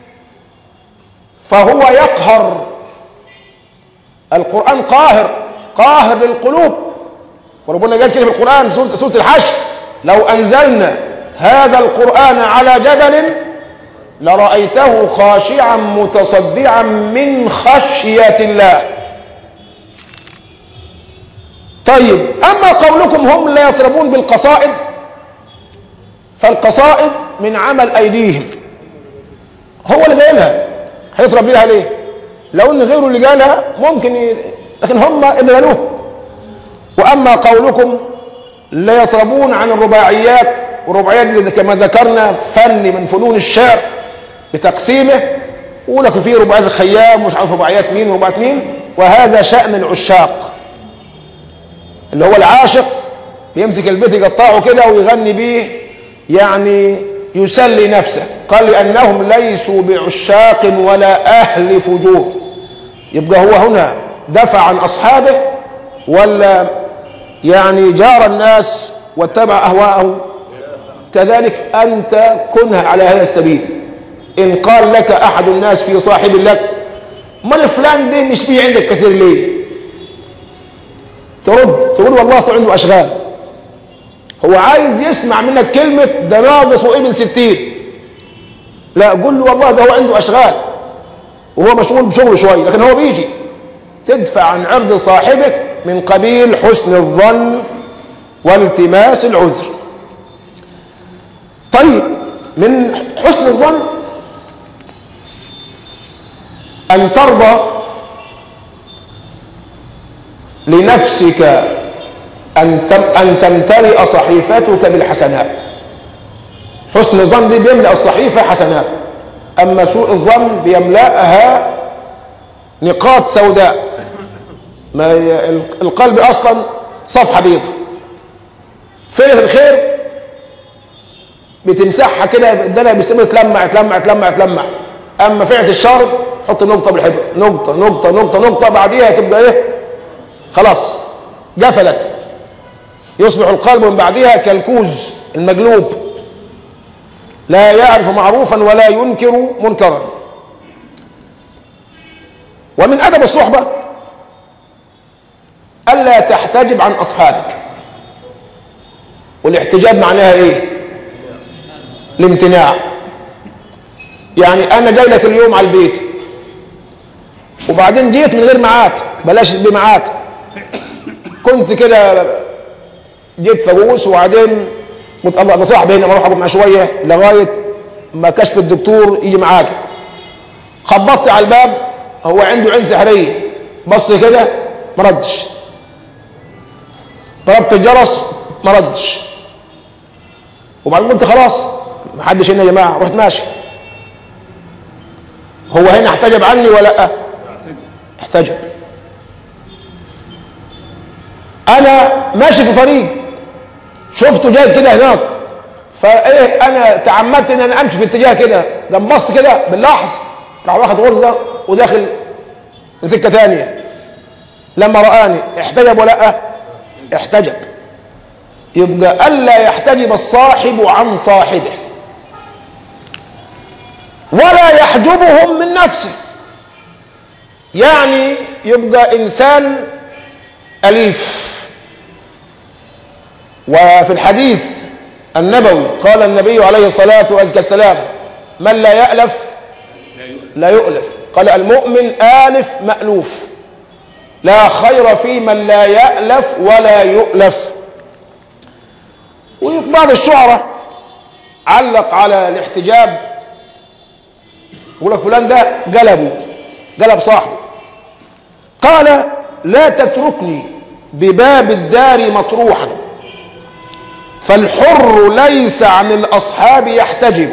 فهو يقهر القرآن قاهر قاهر للقلوب وربنا قال كده في القرآن سورة, سورة الحشر لو أنزلنا هذا القرآن على جبل لرأيته خاشعا متصدعا من خشية الله طيب أما قولكم هم لا يطربون بالقصائد فالقصائد من عمل أيديهم هو اللي قايلها هيطرب بيها ليه لو ان غيره اللي قالها ممكن ي... لكن هم اللي قالوها واما قولكم لا يطربون عن الرباعيات والرباعيات اللي كما ذكرنا فن من فنون الشعر بتقسيمه ولك في رباعيات الخيام مش عارف رباعيات مين ورباعيات مين وهذا شأن العشاق اللي هو العاشق يمسك البيت يقطعه كده ويغني بيه يعني يسلي نفسه قال لأنهم ليسوا بعشاق ولا أهل فجور يبقى هو هنا دفع عن أصحابه ولا يعني جار الناس واتبع أهواءهم كذلك أنت كنها على هذا السبيل إن قال لك أحد الناس في صاحب لك من فلان دي مش بيه عندك كثير ليه ترد تقول والله أصلا عنده أشغال هو عايز يسمع منك كلمة ده ناقص وابن ستين لا قول له والله ده هو عنده أشغال وهو مشغول بشغله شوي لكن هو بيجي تدفع عن عرض صاحبك من قبيل حسن الظن والتماس العذر طيب من حسن الظن أن ترضى لنفسك أن أن تمتلئ صحيفتك بالحسنات حسن الظن دي بيملأ الصحيفة حسنات أما سوء الظن بيملأها نقاط سوداء ما القلب أصلا صفحة بيض فين الخير بتمسحها كده بدنا بيستمر تلمع تلمع تلمع تلمع أما فعلة الشر حط نقطة بالحبر نقطة نقطة نقطة نقطة بعديها تبقى إيه خلاص قفلت يصبح القلب من بعدها كالكوز المجلوب لا يعرف معروفا ولا ينكر منكرا ومن ادب الصحبه الا تحتجب عن اصحابك والاحتجاب معناها ايه الامتناع يعني انا جاي لك اليوم على البيت وبعدين جيت من غير ميعاد بلاش بميعاد كنت كده جيت فبوس وبعدين قلت الله ده صاحبي هنا بروح اقعد معاه شويه لغايه ما كشف الدكتور يجي معاك خبطت على الباب هو عنده عين سحريه بص كده ما ردش ضربت الجرس ما ردش وبعدين قلت خلاص ما حدش هنا يا جماعه رحت ماشي هو هنا احتجب عني ولا لا احتجب انا ماشي في طريق شفته جاي كده هناك فايه انا تعمدت ان انا امشي في اتجاه كده قام بص كده باللحظ راح واخد غرزه وداخل من سكه ثانيه لما رآني احتجب ولا لا احتجب يبقى الا يحتجب الصاحب عن صاحبه ولا يحجبهم من نفسه يعني يبقى انسان اليف وفي الحديث النبوي قال النبي عليه الصلاة والسلام من لا يألف لا يؤلف قال المؤمن آلف مألوف لا خير في من لا يألف ولا يؤلف وبعض الشعراء علق على الاحتجاب يقول لك فلان ده قلبه قلب صاحبه قال لا تتركني بباب الدار مطروحا فالحر ليس عن الأصحاب يحتجب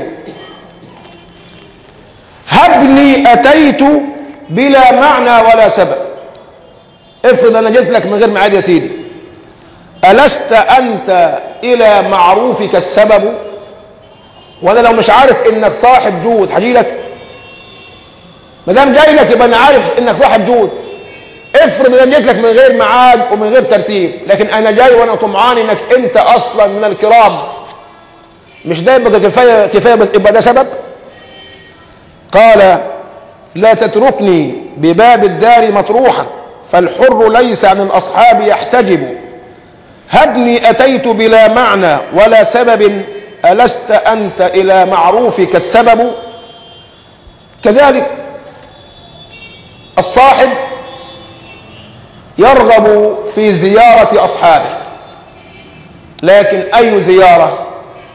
هبني أتيت بلا معنى ولا سبب افرض أنا جيت لك من غير ميعاد يا سيدي ألست أنت إلى معروفك السبب وأنا لو مش عارف إنك صاحب جود هجي لك ما دام جاي لك يبقى أنا عارف إنك صاحب جود افرض انا جيت لك من غير ميعاد ومن غير ترتيب لكن انا جاي وانا طمعان انك انت اصلا من الكرام مش ده يبقى كفايه كفايه بس يبقى ده سبب قال لا تتركني بباب الدار مطروحا فالحر ليس عن الاصحاب يحتجب هبني اتيت بلا معنى ولا سبب الست انت الى معروفك السبب كذلك الصاحب يرغب في زيارة أصحابه لكن أي زيارة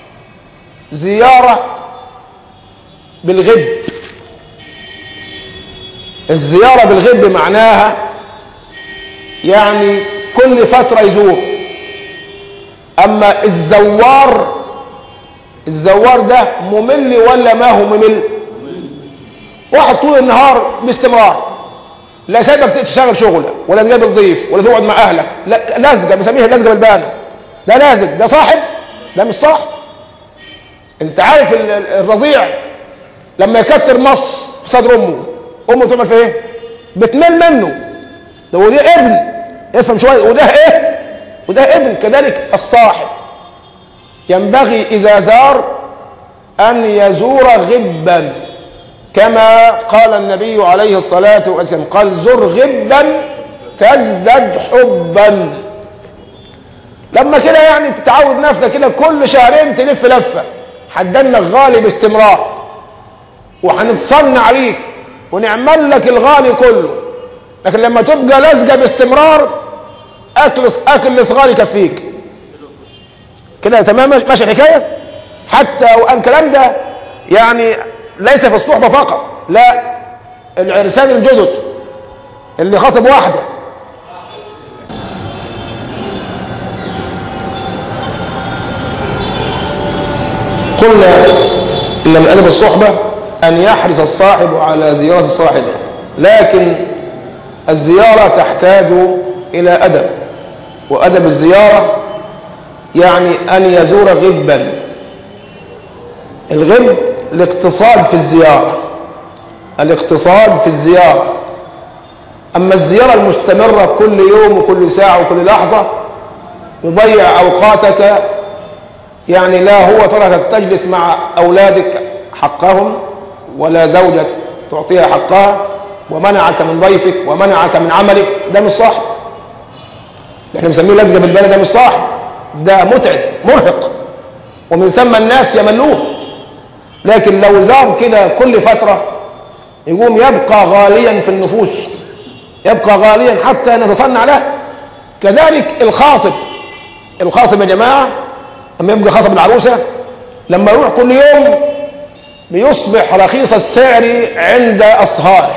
زيارة بالغب الزيارة بالغب معناها يعني كل فترة يزور أما الزوار الزوار ده ممل ولا ما هو ممل واحد طول النهار باستمرار لا سايبك تشتغل شغله ولا تقابل ضيف ولا تقعد مع اهلك لا لزقه بنسميها لزقه بالبانه ده لازق ده صاحب ده مش صاحب انت عارف الرضيع لما يكتر مص في صدر امه امه تعمل فيه ايه بتمل منه ده وده ابن افهم شويه وده ايه وده ابن كذلك الصاحب ينبغي اذا زار ان يزور غبا كما قال النبي عليه الصلاه والسلام قال زر غبا تزدد حبا لما كده يعني تتعود نفسك كده كل شهرين تلف لفه حدنا غالي باستمرار وهنتصنع عليك ونعمل لك الغالي كله لكن لما تبقى لزقه باستمرار اكل اكل صغار يكفيك كده تمام ماشي الحكايه حتى وان الكلام ده يعني ليس في الصحبه فقط لا العرسان الجدد اللي خاطب واحده قلنا ان من ادب الصحبه ان يحرص الصاحب على زياره صاحبه لكن الزياره تحتاج الى ادب وادب الزياره يعني ان يزور غبا الغب الاقتصاد في الزياره الاقتصاد في الزياره اما الزياره المستمره كل يوم وكل ساعه وكل لحظه يضيع اوقاتك يعني لا هو تركك تجلس مع أولادك حقهم ولا زوجة تعطيها حقها ومنعك من ضيفك ومنعك من عملك ده مش صاحب احنا بنسميه لزقة بالبلد ده مش صاحب ده متعب مرهق ومن ثم الناس يملوه لكن لو زار كده كل فترة يقوم يبقى غاليا في النفوس يبقى غاليا حتى نتصنع له كذلك الخاطب الخاطب يا جماعه لما يبقى خاطب العروسة لما يروح كل يوم بيصبح رخيص السعر عند أصهاره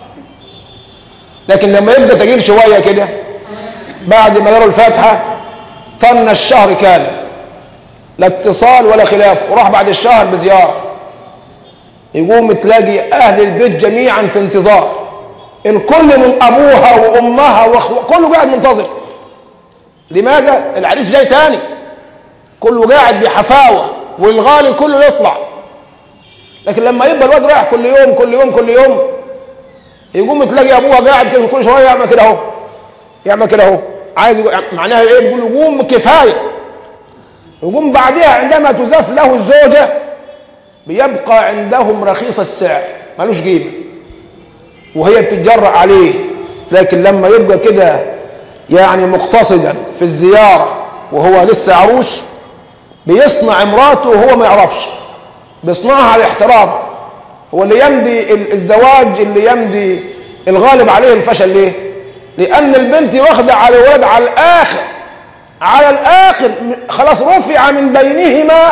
لكن لما يبقى تقيل شوية كده بعد ما يروا الفاتحة طن الشهر كامل لا اتصال ولا خلاف وراح بعد الشهر بزيارة يقوم تلاقي أهل البيت جميعا في انتظار الكل من أبوها وأمها وأخوها كله قاعد منتظر لماذا؟ العريس جاي تاني كله قاعد بحفاوة والغالي كله يطلع لكن لما يبقى الواد رايح كل يوم كل يوم كل يوم يقوم تلاقي ابوها قاعد كده كل شويه يعمل كده اهو يعمل كده اهو عايز معناها ايه بيقول يقوم كفايه يقوم بعدها عندما تزاف له الزوجه بيبقى عندهم رخيص السعر ملوش قيمه وهي بتتجرأ عليه لكن لما يبقى كده يعني مقتصدا في الزياره وهو لسه عروس بيصنع امراته وهو ما يعرفش بيصنعها على احترام هو اللي يمضي الزواج اللي يمضي الغالب عليه الفشل ليه لان البنت واخده على الولد على الاخر على الاخر خلاص رفع من بينهما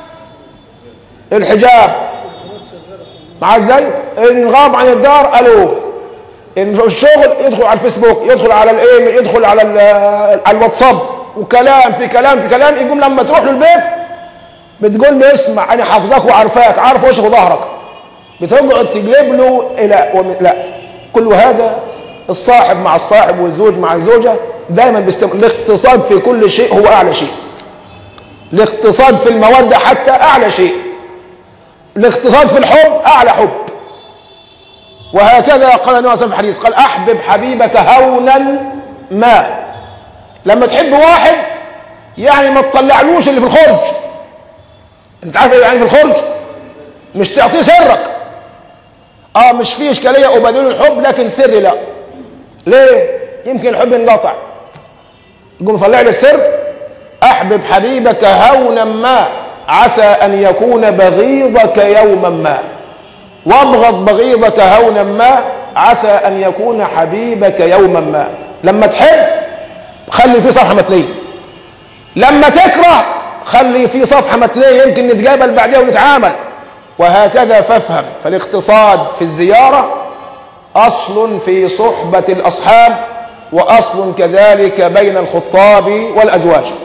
الحجاب مع ازاي ان غاب عن الدار الو ان في الشغل يدخل على الفيسبوك يدخل على الايميل يدخل على على الواتساب وكلام في كلام في كلام يقوم لما تروح له البيت بتقول له اسمع انا حافظك وعارفاك عارف وشك وظهرك بتقعد تجلب له الى وم... لا كل هذا الصاحب مع الصاحب والزوج مع الزوجه دائما بيستمر الاقتصاد في كل شيء هو اعلى شيء الاقتصاد في الموده حتى اعلى شيء الاقتصاد في الحب اعلى حب وهكذا قال النبي صلى الله عليه وسلم في الحديث قال احبب حبيبك هونا ما لما تحب واحد يعني ما تطلعلوش اللي في الخرج انت عارف يعني في الخرج مش تعطيه سرك اه مش فيه اشكاليه ابادله الحب لكن سري لا ليه يمكن الحب انقطع يقوم يطلع لي السر احبب حبيبك هونا ما عسى ان يكون بغيضك يوما ما وابغض بغيضك هونا ما عسى أن يكون حبيبك يوما ما لما تحب خلي في صفحة متنية لما تكره خلي في صفحة متنية يمكن نتقابل بعدها ونتعامل وهكذا فافهم فالاقتصاد في الزيارة أصل في صحبة الأصحاب وأصل كذلك بين الخطاب والأزواج